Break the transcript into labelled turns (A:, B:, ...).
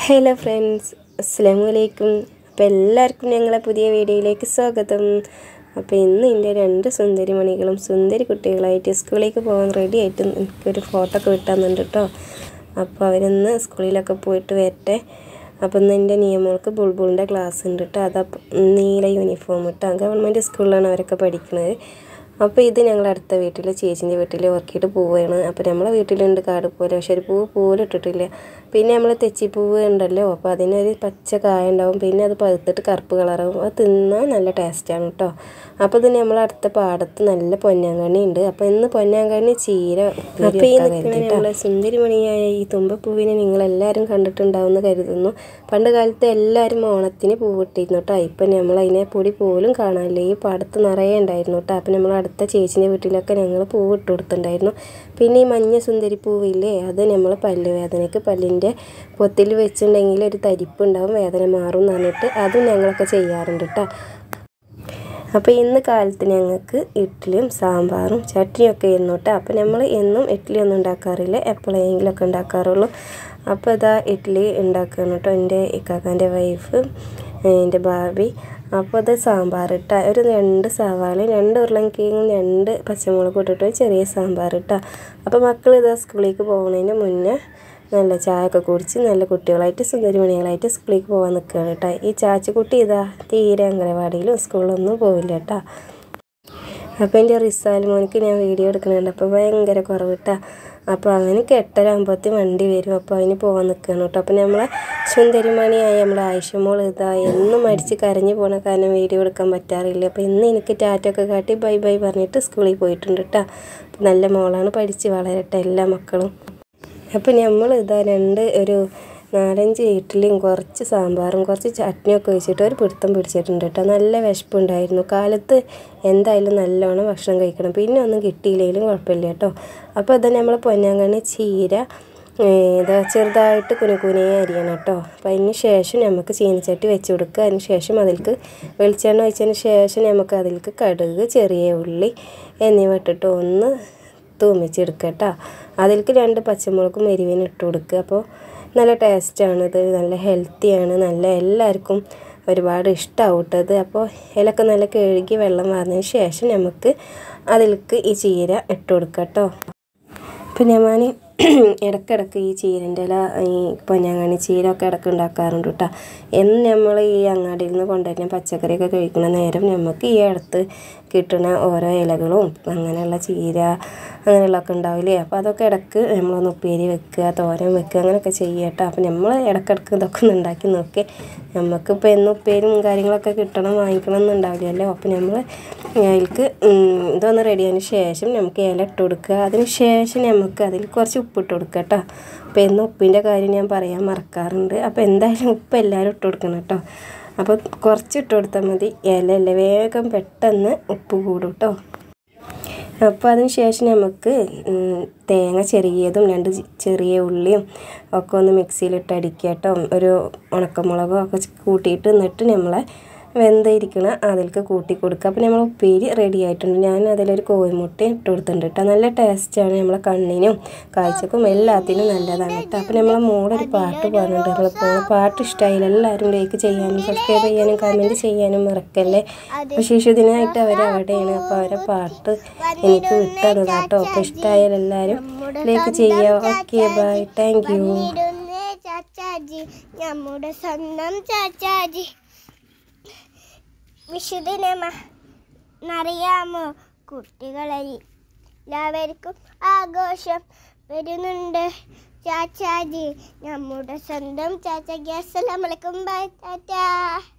A: hello friends അസ്സാം വലൈക്കും അപ്പോൾ എല്ലാവർക്കും ഞങ്ങളെ പുതിയ വീഡിയോയിലേക്ക് സ്വാഗതം അപ്പോൾ ഇന്ന് എൻ്റെ രണ്ട് സുന്ദരി മണികളും സുന്ദരി കുട്ടികളായിട്ട് സ്കൂളിലേക്ക് പോകാൻ റെഡി ആയിട്ട് എനിക്കൊരു ഫോട്ടോ ഒക്കെ വിട്ടാന്നുണ്ട് കേട്ടോ അപ്പോൾ അവരിന്ന് സ്കൂളിലൊക്കെ പോയിട്ട് വരട്ടെ അപ്പോൾ ഇന്ന് എൻ്റെ നിയമങ്ങൾക്ക് ബുൾബുളിൻ്റെ ക്ലാസ് ഉണ്ട് കേട്ടോ അതാ നീല യൂണിഫോം ഇട്ടോ ഗവൺമെൻറ് സ്കൂളിലാണ് അവരൊക്കെ പഠിക്കുന്നത് അപ്പോൾ ഇത് ഞങ്ങൾ അടുത്ത വീട്ടിൽ ചേച്ചീൻ്റെ വീട്ടിൽ ഉറക്കിയിട്ട് പോവുകയാണ് അപ്പോൾ നമ്മളെ വീട്ടിലുണ്ട് കാട് പോലെ പക്ഷെ ഒരു പൂവ് പോലും ഇട്ടിട്ടില്ല പിന്നെ നമ്മൾ തെച്ചിപ്പൂവ് ഉണ്ടല്ലോ അപ്പോൾ അതിനൊരു പച്ച കായ ഉണ്ടാവും പിന്നെ അത് പഴുത്തിട്ട് കറുപ്പ് കളറാവും അത് തിന്നാൻ നല്ല ടേസ്റ്റാണ് കേട്ടോ അപ്പോൾ ഇത് നമ്മൾ അടുത്ത പാടത്ത് നല്ല പൊന്നാങ്കണ്ണി ഉണ്ട് അപ്പോൾ ഇന്ന് പൊന്നാങ്കണ്ണി ചീര അപ്പോൾ ഈ നിൽക്കുന്ന നമ്മളെ സുന്ദരിമണിയായ ഈ തുമ്പപ്പൂവിനെ നിങ്ങളെല്ലാവരും കണ്ടിട്ടുണ്ടാവുമെന്ന് കരുതുന്നു പണ്ട് കാലത്ത് എല്ലാവരും ഓണത്തിന് പൂവിട്ടിരുന്നു കേട്ടോ ഇപ്പം നമ്മൾ അതിനെ പൊടി പോലും കാണാനില്ല ഈ പാടത്ത് നിറയെ ഉണ്ടായിരുന്നു കേട്ടോ അപ്പം നമ്മൾ അടുത്ത ചേച്ചിൻ്റെ വീട്ടിലൊക്കെ ഞങ്ങൾ പൂവ് ഇട്ട് കൊടുത്തിട്ടുണ്ടായിരുന്നു പിന്നെ ഈ മഞ്ഞ സുന്ദരി പൂവില്ലേ അത് നമ്മൾ പല്ല് വേദനയ്ക്ക് പല്ലിൻ്റെ പൊത്തിൽ വെച്ചിട്ടുണ്ടെങ്കിൽ ഒരു തരിപ്പ് ഉണ്ടാവും വേദന മാറും എന്ന് പറഞ്ഞിട്ട് അതും ഞങ്ങളൊക്കെ ചെയ്യാറുണ്ട് കേട്ടോ അപ്പോൾ ഇന്ന് കാലത്ത് ഞങ്ങൾക്ക് ഇഡ്ഡലിയും സാമ്പാറും ചട്നിയും ഒക്കെ ആയിരുന്നു കേട്ടോ അപ്പോൾ നമ്മൾ എന്നും ഇഡ്ഡലി ഒന്നും ഉണ്ടാക്കാറില്ല എപ്പോഴെങ്കിലുമൊക്കെ ഉണ്ടാക്കാറുള്ളൂ അപ്പോൾ ഇതാ ഇഡ്ഡലി ഉണ്ടാക്കുകയാണ് കേട്ടോ എൻ്റെ ഇക്കാക്കാൻ്റെ വൈഫ് എൻ്റെ ഭാബി അപ്പോൾ അത് സാമ്പാർ ഇട്ട ഒരു രണ്ട് സവാളയും രണ്ട് ഉരുളങ്കിഴങ്ങും രണ്ട് പച്ചമുളകും ഇട്ടിട്ട് ഒരു ചെറിയ സാമ്പാർ ഇട്ട അപ്പോൾ മക്കൾ ഇതാ സ്കൂളിലേക്ക് പോകുന്നതിന് മുന്നേ നല്ല ചായ ഒക്കെ കുടിച്ച് നല്ല കുട്ടികളായിട്ട് സുന്ദരിമണികളായിട്ട് സ്കൂളിലേക്ക് പോകാൻ നിൽക്കുകയാണ് കേട്ടോ ഈ ചാച്ചക്കുട്ടി ഇതാ തീരെ അംഗനവാടിയിലും സ്കൂളിലൊന്നും പോവില്ല കേട്ടോ അപ്പോൾ എൻ്റെ റിസാൽ മോനിക്ക് ഞാൻ വീഡിയോ എടുക്കുന്നുണ്ട് അപ്പോൾ ഭയങ്കര കുറവ് കേട്ടോ അപ്പോൾ അവനക്ക് എട്ടരാകുമ്പോഴത്തേന് വണ്ടി വരും അപ്പോൾ അതിന് പോകാൻ നിൽക്കുകയാണ് കേട്ടോ അപ്പോൾ നമ്മളെ സുന്ദരിമണിയായ നമ്മളെ ആയിഷമോൾ ഇതാ എന്നും മടിച്ച് കരഞ്ഞു പോണ കാരണം വീഡിയോ എടുക്കാൻ പറ്റാറില്ല അപ്പോൾ ഇന്ന് എനിക്ക് ടാറ്റൊക്കെ കാട്ടി ബൈ ബൈ പറഞ്ഞിട്ട് സ്കൂളിൽ പോയിട്ടുണ്ട് കേട്ടോ നല്ല മോളാണ് പഠിച്ച് വളരട്ടെ എല്ലാ മക്കളും അപ്പോൾ നമ്മൾ ഇതാ രണ്ട് ഒരു നാലഞ്ച് ഇഡ്ഡലിയും കുറച്ച് സാമ്പാറും കുറച്ച് ചട്നിയൊക്കെ വെച്ചിട്ട് ഒരു പിടുത്തം പിടിച്ചിട്ടുണ്ട് കേട്ടോ നല്ല വിശപ്പുണ്ടായിരുന്നു കാലത്ത് എന്തായാലും നല്ലോണം ഭക്ഷണം കഴിക്കണം പിന്നെ ഒന്നും കിട്ടിയില്ലെങ്കിലും കുഴപ്പമില്ല കേട്ടോ അപ്പോൾ ഇതാ നമ്മൾ പൊന്നാങ്കണ്ണി ചീര ഇതാ ചെറുതായിട്ട് കുനുകുനെ അരിയണം കേട്ടോ അപ്പോൾ അതിന് ശേഷം നമുക്ക് ചീനച്ചട്ടി വെച്ച് കൊടുക്കുക അതിന് ശേഷം അതിലേക്ക് വെളിച്ചെണ്ണ ഒഴിച്ചതിന് ശേഷം നമുക്ക് അതിലേക്ക് കടുക് ചെറിയ ഉള്ളി എന്നിവ ഇട്ടിട്ട് ഒന്ന് തൂമിച്ചെടുക്കുക കേട്ടോ അതിലേക്ക് രണ്ട് പച്ചമുളകും എരിവിന് ഇട്ട് കൊടുക്കുക അപ്പോൾ നല്ല ടേസ്റ്റാണ് ഇത് നല്ല ഹെൽത്തിയാണ് നല്ല എല്ലാവർക്കും ഒരുപാട് ഇഷ്ടമാവും കേട്ടത് അപ്പോൾ ഇലക്കെ നല്ല കഴുകി വെള്ളം വാർന്നതിന് ശേഷം നമുക്ക് അതിലേക്ക് ഈ ചീര ഇട്ട് കൊടുക്കുക കേട്ടോ പിന്നെ ഞാൻ ഇടയ്ക്കിടയ്ക്ക് ഈ ചീരൻ്റെ ഇല ഈ പൊന്നാങ്ങാണി ചീര ഒക്കെ ഇടയ്ക്ക് ഉണ്ടാക്കാറുണ്ട് കേട്ടോ എന്ന് നമ്മൾ ഈ അങ്ങാടിയിൽ നിന്ന് കൊണ്ടുവരുന്ന പച്ചക്കറിയൊക്കെ കഴിക്കുന്ന നേരം നമുക്ക് ഈ അടുത്ത് കിട്ടുന്ന ഓരോ ഇലകളും അങ്ങനെയുള്ള ചീര അങ്ങനെയുള്ളതൊക്കെ ഉണ്ടാവില്ലേ അപ്പോൾ അതൊക്കെ ഇടയ്ക്ക് നമ്മളൊന്ന് ഉപ്പേരി വെക്കുക തോരൻ വെക്കുക അങ്ങനെയൊക്കെ ചെയ്യുക കേട്ടോ അപ്പോൾ നമ്മൾ ഇടയ്ക്കിടയ്ക്ക് ഇതൊക്കെ ഒന്ന് ഉണ്ടാക്കി നോക്കി നമുക്കിപ്പോൾ എന്നും ഉപ്പേരും കാര്യങ്ങളൊക്കെ കിട്ടണം വാങ്ങിക്കണം എന്നുണ്ടാവില്ലല്ലോ അപ്പോൾ നമ്മൾ അതിലേക്ക് ഇതൊന്ന് റെഡിയായതിന് ശേഷം നമുക്ക് ഇല ഇട്ട് കൊടുക്കുക അതിന് ശേഷം നമുക്ക് അതിൽ കുറച്ച് ഉപ്പിട്ട് കൊടുക്കുക കേട്ടോ അപ്പോൾ എന്നും ഉപ്പിൻ്റെ കാര്യം ഞാൻ പറയാൻ മറക്കാറുണ്ട് അപ്പോൾ എന്തായാലും ഉപ്പ് എല്ലാവരും ഇട്ട് കൊടുക്കണം കേട്ടോ അപ്പോൾ കുറച്ച് ഇട്ട് കൊടുത്താൽ മതി ഇലയല്ല വേഗം പെട്ടെന്ന് ഉപ്പ് കൂടും കേട്ടോ അപ്പോൾ അതിന് ശേഷം നമുക്ക് തേങ്ങ ചെറിയതും രണ്ട് ചെറിയ ഉള്ളിയും ഒക്കെ ഒന്ന് മിക്സിയിലിട്ട് അടിക്കുക കേട്ടോ ഒരു ഉണക്കമുളകും ഒക്കെ കൂട്ടിയിട്ട് എന്നിട്ട് നമ്മളെ വെന്തിരിക്കണ അതിലേക്ക് കൂട്ടി കൊടുക്കുക അപ്പോൾ നമ്മൾ ഉപ്പേരി റെഡി ആയിട്ടുണ്ട് ഞാൻ അതിലൊരു കോഴിമുട്ട ഇട്ട് കൊടുത്തിട്ടുണ്ട് കേട്ടോ നല്ല ടേസ്റ്റാണ് നമ്മളെ കണ്ണിനും കാഴ്ചക്കും എല്ലാത്തിനും നല്ലതാണ് കേട്ടോ അപ്പോൾ നമ്മളെ മോളൊരു പാട്ട് പാടുന്നുണ്ട് നമ്മൾ പോണ പാട്ട് ഇഷ്ടമായില്ല എല്ലാവരും ലൈക്ക് ചെയ്യാനും സബ്സ്ക്രൈബ് ചെയ്യാനും കമൻറ്റ് ചെയ്യാനും മറക്കല്ലേ അപ്പോൾ ശിശുദിനായിട്ട് അവർ അവിടെയാണ് അപ്പോൾ അവരെ പാട്ട് എനിക്ക് വിട്ടത് കേട്ടോ അപ്പോൾ ഇഷ്ടമായാൽ എല്ലാവരും ലൈക്ക് ചെയ്യുക okay bye thank you
B: Chachaji നമ്മുടെ സ്വന്തം ചാച്ചാജി വിശുദിനമ എന്നറിയാമോ കുട്ടികളെ എല്ലാവർക്കും ആഘോഷം വരുന്നുണ്ട് ചാച്ചാജി നമ്മുടെ സ്വന്തം ചാച്ചാജി അസ്സലാമലൈക്കും ബൈ ചാച്ചാ